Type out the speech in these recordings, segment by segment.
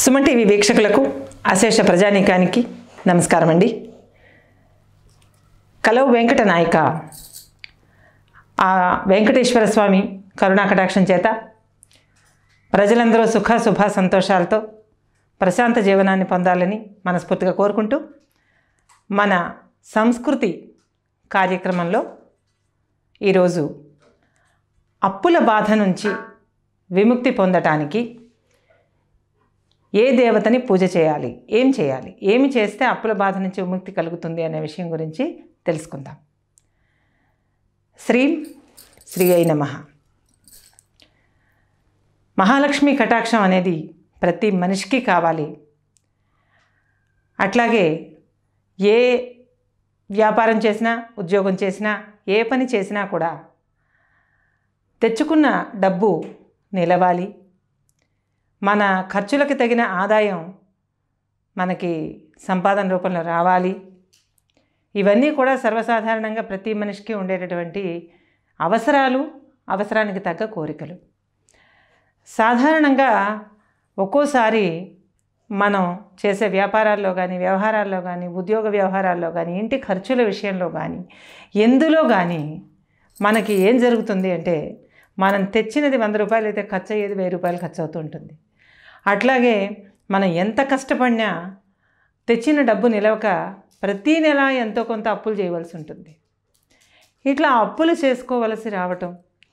Suman TV వీక్షకులకు అశేష ప్రజానీకానికి నమస్కారం అండి కలవు వెంకట నాయక ఆ వెంకటేశ్వర స్వామి కరుణా కటాక్షం చేత ప్రజలందరూ సుఖ శుభ సంతోషాలతో ప్రశాంత జీవనాన్ని పొందాలని మనస్ఫూర్తిగా కోరుకుంటూ మన సంస్కృతి కార్యక్రమంలో ఈరోజు అప్పుల బాధ నుంచి విముక్తి పొందటానికి ఏ దేవతని పూజ చేయాలి ఏం చేయాలి ఏమి చేస్తే అప్పుల బాధ నుంచి విముక్తి కలుగుతుంది అనే విషయం గురించి తెలుసుకుందాం శ్రీం శ్రీ అయి నమ మహాలక్ష్మి కటాక్షం అనేది ప్రతి మనిషికి కావాలి అట్లాగే ఏ వ్యాపారం చేసినా ఉద్యోగం చేసినా ఏ పని చేసినా కూడా తెచ్చుకున్న డబ్బు నిలవాలి మన ఖర్చులకు తగిన ఆదాయం మనకి సంపాదన రూపంలో రావాలి ఇవన్నీ కూడా సర్వసాధారణంగా ప్రతి మనిషికి ఉండేటటువంటి అవసరాలు అవసరానికి తగ్గ కోరికలు సాధారణంగా ఒక్కోసారి మనం చేసే వ్యాపారాల్లో కానీ వ్యవహారాల్లో కానీ ఉద్యోగ వ్యవహారాల్లో కానీ ఇంటి ఖర్చుల విషయంలో కానీ ఎందులో కానీ మనకి ఏం జరుగుతుంది అంటే మనం తెచ్చినది వంద రూపాయలు అయితే ఖర్చు అయ్యేది వెయ్యి రూపాయలు ఖర్చు అవుతూ ఉంటుంది అట్లాగే మనం ఎంత కష్టపడినా తెచ్చిన డబ్బు నిలవక ప్రతీ నెల ఎంతో కొంత అప్పులు చేయవలసి ఉంటుంది ఇట్లా అప్పులు చేసుకోవలసి రావటం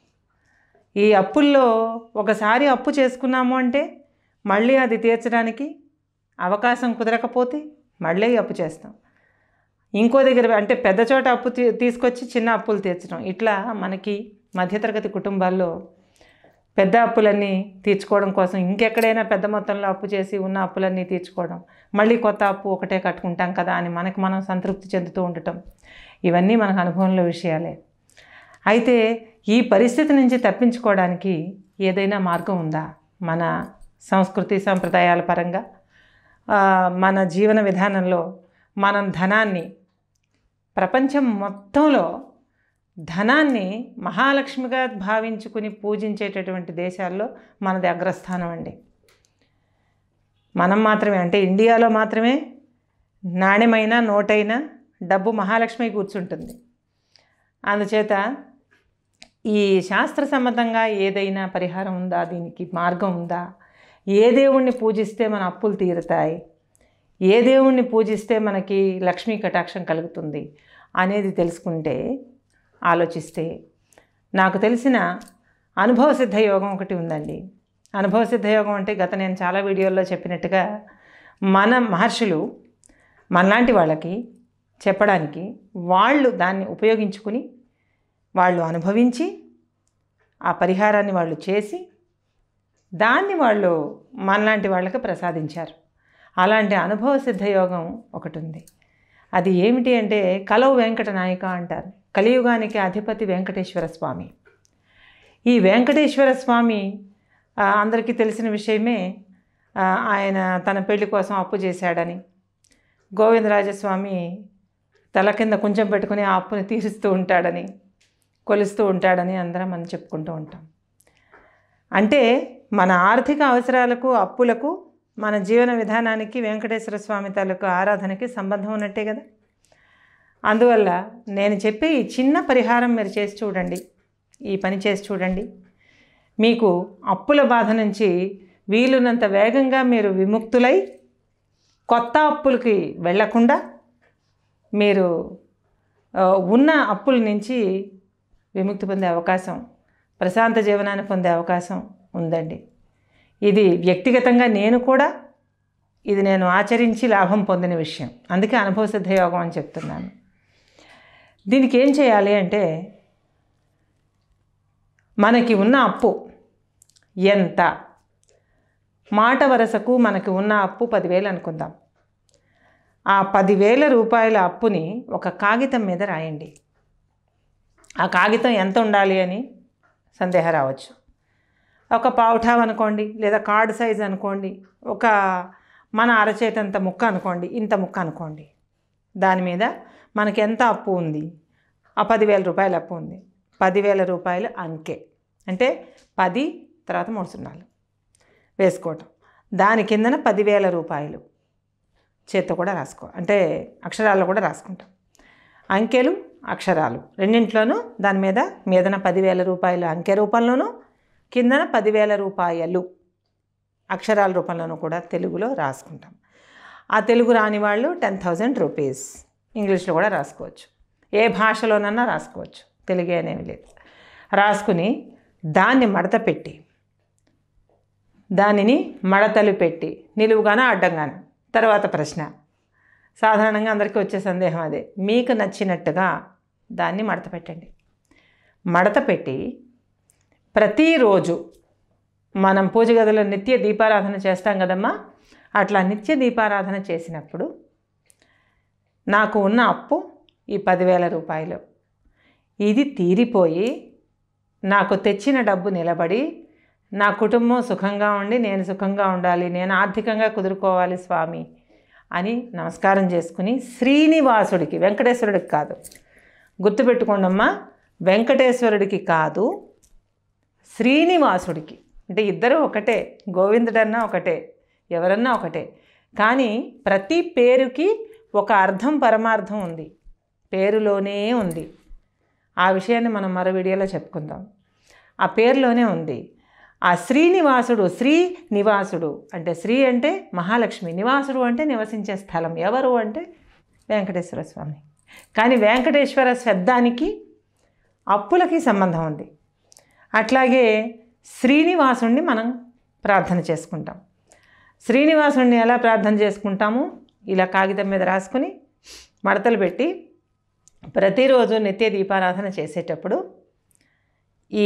ఈ అప్పుల్లో ఒకసారి అప్పు చేసుకున్నాము అంటే మళ్ళీ అది తీర్చడానికి అవకాశం కుదరకపోతే మళ్ళీ అప్పు చేస్తాం ఇంకో దగ్గర అంటే పెద్ద చోట అప్పు తీ- తీసుకొచ్చి చిన్న అప్పులు తీర్చడం ఇట్లా మనకి మధ్యతరగతి కుటుంబాల్లో పెద్ద అప్పులన్నీ తీర్చుకోవడం కోసం ఇంకెక్కడైనా పెద్ద మొత్తంలో అప్పు చేసి ఉన్న అప్పులన్నీ తీర్చుకోవడం మళ్ళీ కొత్త అప్పు ఒకటే కట్టుకుంటాం కదా అని మనకు మనం సంతృప్తి చెందుతూ ఉండటం ఇవన్నీ మనకు అనుభవంలో విషయాలే అయితే ఈ పరిస్థితి నుంచి తప్పించుకోవడానికి ఏదైనా మార్గం ఉందా మన సంస్కృతి సంప్రదాయాల పరంగా ఆ, మన జీవన విధానంలో మనం ధనాన్ని ప్రపంచం మొత్తంలో ధనాన్ని మహాలక్ష్మిగా భావించుకుని పూజించేటటువంటి దేశాల్లో మనది అగ్రస్థానం అండి మనం మాత్రమే అంటే ఇండియాలో మాత్రమే నాణ్యమైన నోటైన డబ్బు మహాలక్ష్మి కూర్చుంటుంది అందుచేత ఈ శాస్త్ర సంబంధంగా ఏదైనా పరిహారం ఉందా దీనికి మార్గం ఉందా ఏ దేవుణ్ణి పూజిస్తే మన అప్పులు తీరుతాయి ఏ దేవుణ్ణి పూజిస్తే మనకి లక్ష్మీ కటాక్షం కలుగుతుంది అనేది తెలుసుకుంటే ఆలోచిస్తే నాకు తెలిసిన అనుభవ సిద్ధ యోగం ఒకటి ఉందండి అనుభవ సిద్ధ యోగం అంటే గత నేను చాలా వీడియోల్లో చెప్పినట్టుగా మన మహర్షులు మనలాంటి వాళ్ళకి చెప్పడానికి వాళ్ళు దాన్ని ఉపయోగించుకుని వాళ్ళు అనుభవించి ఆ పరిహారాన్ని వాళ్ళు చేసి దాన్ని వాళ్ళు మనలాంటి వాళ్ళకి ప్రసాదించారు అలాంటి అనుభవ సిద్ధ యోగం ఒకటి ఉంది అది ఏమిటి అంటే కలవు వెంకట నాయక అంటారు కలియుగానికి అధిపతి వెంకటేశ్వర స్వామి ఈ వెంకటేశ్వర స్వామి ఆ, అందరికీ తెలిసిన విషయమే ఆ, ఆయన తన పెళ్లి కోసం అప్పు చేశాడని గోవిందరాజస్వామి తల కింద కొంచెం పెట్టుకుని ఆ అప్పుని తీరుస్తూ ఉంటాడని కొలుస్తూ ఉంటాడని అందరం మనం చెప్పుకుంటూ ఉంటాం అంటే మన ఆర్థిక అవసరాలకు అప్పులకు మన జీవన విధానానికి వెంకటేశ్వర స్వామి తాలూకు ఆరాధనకి సంబంధం ఉన్నట్టే కదా అందువల్ల నేను చెప్పే ఈ చిన్న పరిహారం మీరు చేసి చూడండి ఈ పని చేసి చూడండి మీకు అప్పుల బాధ నుంచి వీలున్నంత వేగంగా మీరు విముక్తులై కొత్త అప్పులకి వెళ్లకుండా మీరు ఆ, ఉన్న అప్పుల నుంచి విముక్తి పొందే అవకాశం ప్రశాంత జీవనాన్ని పొందే అవకాశం ఉందండి ఇది వ్యక్తిగతంగా నేను కూడా ఇది నేను ఆచరించి లాభం పొందిన విషయం అందుకే అనుభవ సిద్ధ యోగం అని చెప్తున్నాను దీనికి ఏం చేయాలి అంటే మనకి ఉన్న అప్పు ఎంత మాట వరసకు మనకి ఉన్న అప్పు పదివేలు అనుకుందాం ఆ పదివేల రూపాయల అప్పుని ఒక కాగితం మీద రాయండి ఆ కాగితం ఎంత ఉండాలి అని సందేహం రావచ్చు ఒక పావుఠావ్ అనుకోండి లేదా కార్డ్ సైజ్ అనుకోండి ఒక మన అరచేతంత ముక్క అనుకోండి ఇంత ముక్క అనుకోండి దాని మీద మనకి ఎంత అప్పు ఉంది ఆ పదివేల రూపాయల అప్పు ఉంది పదివేల రూపాయలు అంకె అంటే పది తర్వాత మూడు సున్నాలు వేసుకోవటం దాని కిందన పదివేల రూపాయలు చేత్తో కూడా రాసుకో అంటే అక్షరాల్లో కూడా రాసుకుంటాం అంకెలు అక్షరాలు రెండింట్లోనూ దాని మీద మీదన పదివేల రూపాయలు అంకె రూపంలోనూ కిందన పదివేల రూపాయలు అక్షరాల రూపంలోనూ కూడా తెలుగులో రాసుకుంటాం ఆ తెలుగు రాని వాళ్ళు టెన్ థౌజండ్ రూపీస్ ఇంగ్లీష్లో కూడా రాసుకోవచ్చు ఏ భాషలోనన్నా రాసుకోవచ్చు తెలుగే అనేవి లేదు రాసుకుని దాన్ని మడత పెట్టి దానిని మడతలు పెట్టి నిలువుగాన అడ్డంగాన తర్వాత ప్రశ్న సాధారణంగా అందరికీ వచ్చే సందేహం అదే మీకు నచ్చినట్టుగా దాన్ని మడత పెట్టండి మడత పెట్టి ప్రతిరోజు మనం పూజ గదిలో నిత్య దీపారాధన చేస్తాం కదమ్మా అట్లా నిత్య దీపారాధన చేసినప్పుడు నాకు ఉన్న అప్పు ఈ పదివేల రూపాయలు ఇది తీరిపోయి నాకు తెచ్చిన డబ్బు నిలబడి నా కుటుంబం సుఖంగా ఉండి నేను సుఖంగా ఉండాలి నేను ఆర్థికంగా కుదురుకోవాలి స్వామి అని నమస్కారం చేసుకుని శ్రీనివాసుడికి వెంకటేశ్వరుడికి కాదు గుర్తుపెట్టుకోండమ్మా వెంకటేశ్వరుడికి కాదు శ్రీనివాసుడికి అంటే ఇద్దరు ఒకటే గోవిందుడన్నా ఒకటే ఎవరన్నా ఒకటే కానీ ప్రతి పేరుకి ఒక అర్థం పరమార్థం ఉంది పేరులోనే ఉంది ఆ విషయాన్ని మనం మరో వీడియోలో చెప్పుకుందాం ఆ పేరులోనే ఉంది ఆ శ్రీనివాసుడు శ్రీ నివాసుడు అంటే శ్రీ అంటే మహాలక్ష్మి నివాసుడు అంటే నివసించే స్థలం ఎవరు అంటే వెంకటేశ్వర స్వామి కానీ వెంకటేశ్వర శబ్దానికి అప్పులకి సంబంధం ఉంది అట్లాగే శ్రీనివాసుణ్ణి మనం ప్రార్థన చేసుకుంటాం శ్రీనివాసుణ్ణి ఎలా ప్రార్థన చేసుకుంటాము ఇలా కాగితం మీద రాసుకుని మడతలు పెట్టి ప్రతిరోజు నిత్య దీపారాధన చేసేటప్పుడు ఈ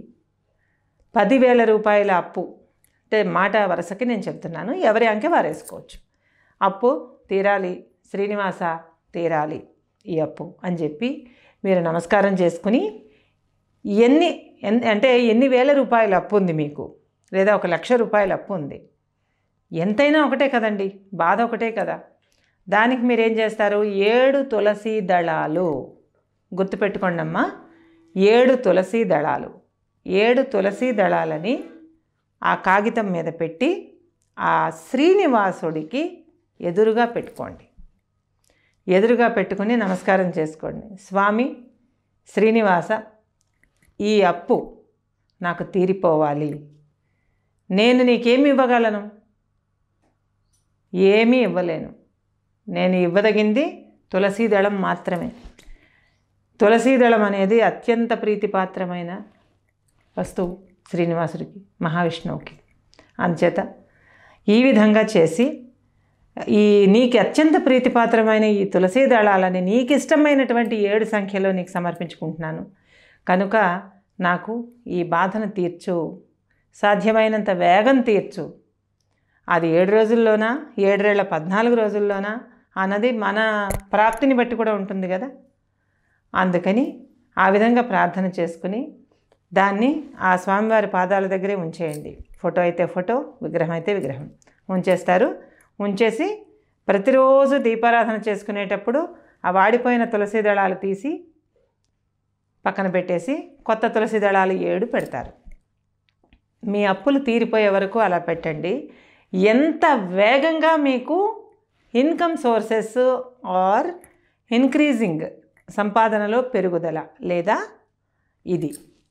పదివేల రూపాయల అప్పు అంటే మాట వరుసకి నేను చెప్తున్నాను ఎవరి అంకె వారేసుకోవచ్చు అప్పు తీరాలి శ్రీనివాస తీరాలి ఈ అప్పు అని చెప్పి మీరు నమస్కారం చేసుకుని ఎన్ని ఎన్- అంటే ఎన్ని వేల రూపాయల అప్పు ఉంది మీకు లేదా ఒక లక్ష రూపాయల అప్పు ఉంది ఎంతైనా ఒకటే కదండి బాధ ఒకటే కదా దానికి మీరు ఏం చేస్తారు ఏడు తులసి దళాలు గుర్తుపెట్టుకోండి అమ్మా ఏడు తులసి దళాలు ఏడు తులసి దళాలని ఆ కాగితం మీద పెట్టి ఆ శ్రీనివాసుడికి ఎదురుగా పెట్టుకోండి ఎదురుగా పెట్టుకుని నమస్కారం చేసుకోండి స్వామి శ్రీనివాస ఈ అప్పు నాకు తీరిపోవాలి నేను నీకేమి ఇవ్వగలను ఏమీ ఇవ్వలేను నేను ఇవ్వదగింది తులసీ దళం మాత్రమే తులసీ దళం అనేది అత్యంత ప్రీతిపాత్రమైన వస్తువు శ్రీనివాసుడికి మహావిష్ణువుకి అందుచేత ఈ విధంగా చేసి ఈ నీకు అత్యంత ప్రీతిపాత్రమైన ఈ తులసీ దళాలని నీకు ఇష్టమైనటువంటి ఏడు సంఖ్యలో నీకు సమర్పించుకుంటున్నాను కనుక నాకు ఈ బాధను తీర్చు సాధ్యమైనంత వేగం తీర్చు అది ఏడు రోజుల్లోనా ఏడేళ్ల పద్నాలుగు రోజుల్లోనా అన్నది మన ప్రాప్తిని బట్టి కూడా ఉంటుంది కదా అందుకని ఆ విధంగా ప్రార్థన చేసుకుని దాన్ని ఆ స్వామివారి పాదాల దగ్గరే ఉంచేయండి ఫోటో అయితే ఫోటో విగ్రహం అయితే విగ్రహం ఉంచేస్తారు ఉంచేసి ప్రతిరోజు దీపారాధన చేసుకునేటప్పుడు ఆ వాడిపోయిన తులసి దళాలు తీసి పక్కన పెట్టేసి కొత్త తులసి దళాలు ఏడు పెడతారు మీ అప్పులు తీరిపోయే వరకు అలా పెట్టండి ఎంత వేగంగా మీకు ఇన్కమ్ సోర్సెస్ ఆర్ ఇన్క్రీజింగ్ సంపాదనలో పెరుగుదల లేదా ఇది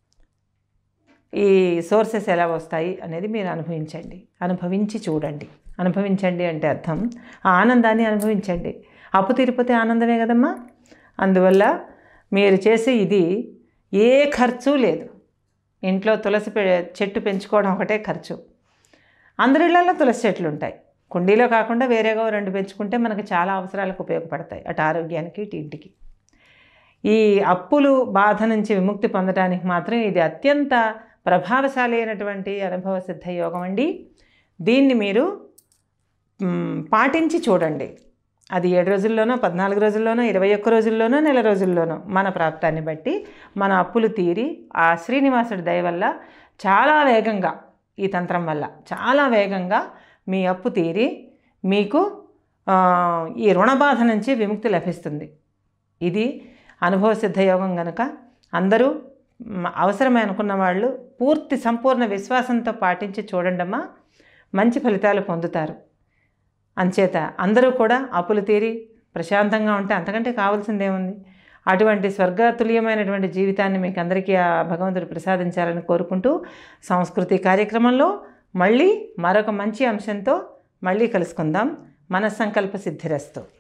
ఈ సోర్సెస్ ఎలా వస్తాయి అనేది మీరు అనుభవించండి అనుభవించి చూడండి అనుభవించండి అంటే అర్థం ఆ ఆనందాన్ని అనుభవించండి అప్పు తీరిపోతే ఆనందమే కదమ్మా అందువల్ల మీరు చేసే ఇది ఏ ఖర్చు లేదు ఇంట్లో తులసి పె- చెట్టు పెంచుకోవడం ఒకటే ఖర్చు అందరిళ్లలో తులసి చెట్లు ఉంటాయి కుండీలో కాకుండా వేరేగా ఓ రెండు పెంచుకుంటే మనకు చాలా అవసరాలకు ఉపయోగపడతాయి అటు ఆరోగ్యానికి ఇటు ఇంటికి ఈ అప్పులు బాధ నుంచి విముక్తి పొందడానికి మాత్రం ఇది అత్యంత ప్రభావశాలి అయినటువంటి అనుభవ సిద్ధ యోగం అండి దీన్ని మీరు మ్, పాటించి చూడండి అది ఏడు రోజుల్లోనో పద్నాలుగు రోజుల్లోనో ఇరవై ఒక్క రోజుల్లోనో నెల రోజుల్లోనో మన ప్రాప్తాన్ని బట్టి మన అప్పులు తీరి ఆ శ్రీనివాసుడి దయ వల్ల చాలా వేగంగా ఈ తంత్రం వల్ల చాలా వేగంగా మీ అప్పు తీరి మీకు ఆ, ఈ రుణబాధ నుంచి విముక్తి లభిస్తుంది ఇది అనుభవ సిద్ధ యోగం కనుక అందరూ మ, అవసరమే అనుకున్న వాళ్ళు పూర్తి సంపూర్ణ విశ్వాసంతో పాటించి చూడండమ్మా మంచి ఫలితాలు పొందుతారు అంచేత అందరూ కూడా అప్పులు తీరి ప్రశాంతంగా ఉంటే అంతకంటే కావాల్సిందేముంది అటువంటి స్వర్గతుల్యమైనటువంటి జీవితాన్ని మీకు అందరికీ ఆ భగవంతుడు ప్రసాదించాలని కోరుకుంటూ సంస్కృతి కార్యక్రమంలో మళ్ళీ మరొక మంచి అంశంతో మళ్ళీ కలుసుకుందాం మన సంకల్ప సిద్ధిరస్తు